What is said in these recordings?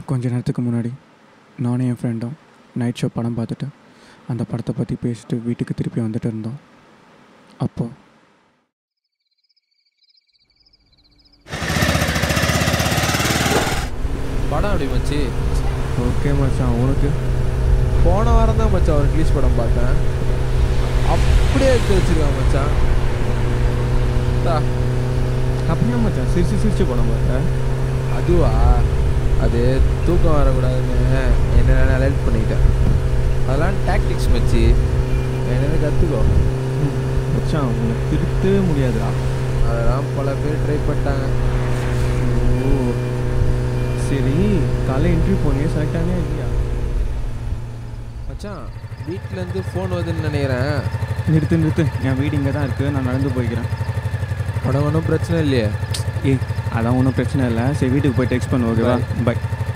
கொஞ்ச நேரத்துக்கு முன்னாடி நானும் என் ஃப்ரெண்டும் நைட் ஷோ படம் பார்த்துட்டு அந்த படத்தை பற்றி பேசிட்டு வீட்டுக்கு திருப்பி வந்துட்டு இருந்தோம் அப்போ படம் அப்படி மச்சி ஓகே மச்சான் உனக்கு போன வாரம் தான் மச்சான் ஒரு இங்கிலீஷ் படம் பார்த்தேன் அப்படியே எடுத்து வச்சிருக்கான் மச்சான் தா, அப்படியா மச்சான் சிரிச்சு சிரிச்சு படம் பார்த்தேன் அதுவா அது தூக்கம் வரக்கூடாதுன்னு என்ன நான் ஹெல்ப் பண்ணிக்கிட்டேன் அதெல்லாம் டாக்டிக்ஸ் மச்சி என்ன கற்றுக்கோ மச்சான் உன்னை திருத்தவே முடியாதுடா அதெல்லாம் பல பேர் ட்ரை பண்ணிட்டாங்க ஓ சரி காலைல இன்டர்வியூ போனியே செலக்ட் ஆனியா இல்லையா மச்சான் வீட்டிலேருந்து ஃபோன் வருதுன்னு நினைக்கிறேன் நிறுத்து நிறுத்து என் வீடு இங்கே தான் இருக்குது நான் நடந்து போய்க்கிறேன் உனக்கு ஒன்றும் பிரச்சனை இல்லையே ஏய் அதான் ஒன்றும் பிரச்சனை இல்லை சரி வீட்டுக்கு போய் டெக்ஸ்ட் பண்ணு ஓகேவா பை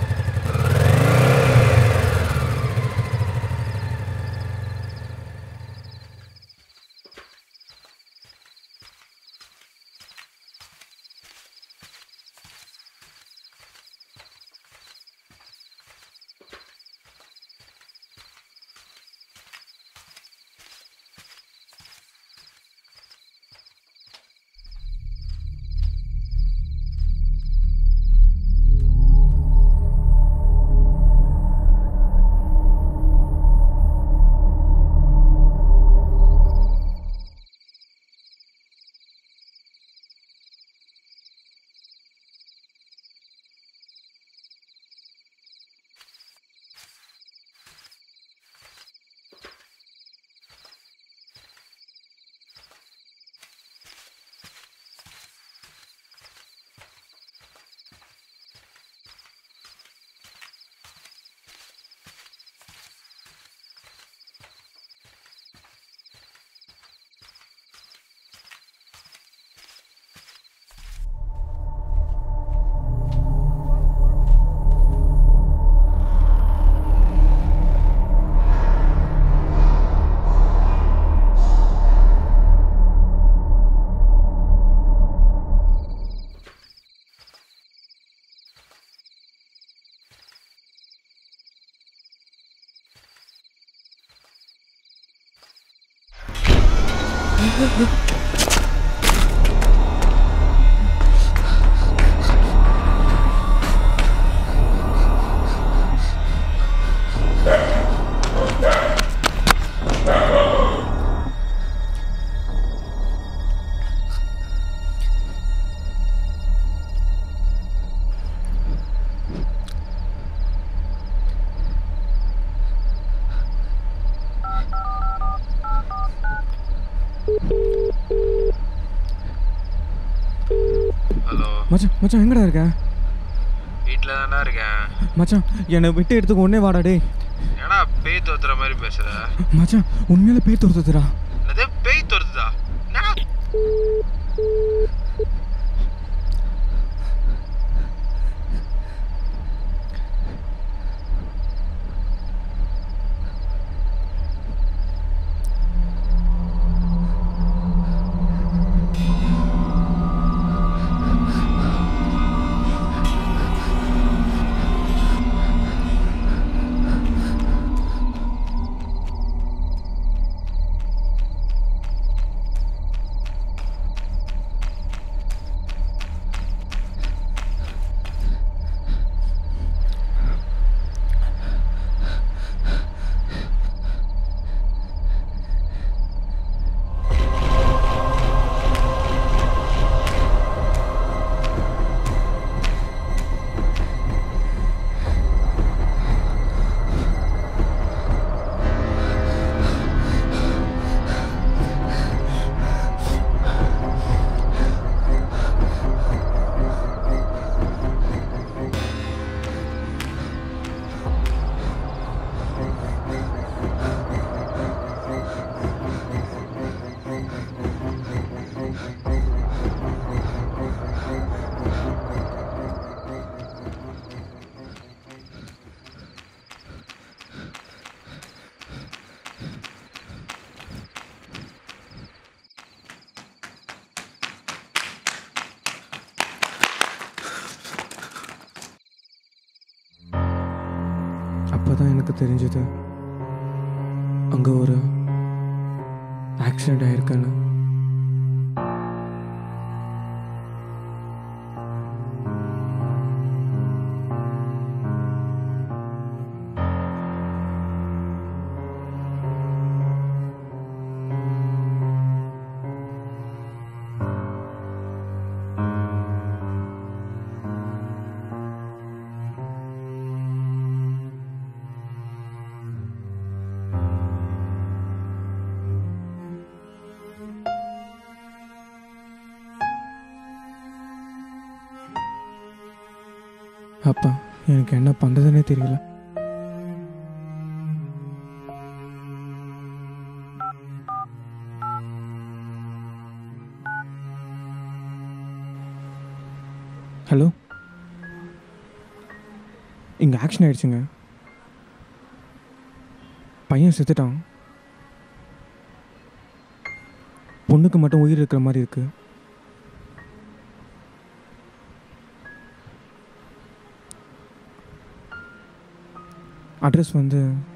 ஹலோ மச்சான் மச்சான் எங்கடா இருக்க வீட்டில் தானே இருக்கேன் மச்சான் என்னை விட்டு எடுத்துக்க ஒன்னே வாடா டேய் ஏன்னா பேய் தோத்துற மாதிரி பேசுற மச்சான் உண்மையில பேய் துரத்துதுடா என்னது பேய் தோத்துதா என்னடா எனக்கு தெரிஞ்சது அங்கே ஒரு ஆக்சிடெண்ட் ஆயிருக்குன்னு அப்பா எனக்கு என்ன பண்ணுறதுனே தெரியல ஹலோ இங்கே ஆக்ஷன் ஆயிடுச்சுங்க பையன் செத்துட்டான் பொண்ணுக்கு மட்டும் உயிர் இருக்கிற மாதிரி இருக்குது அட்ரஸ் வந்து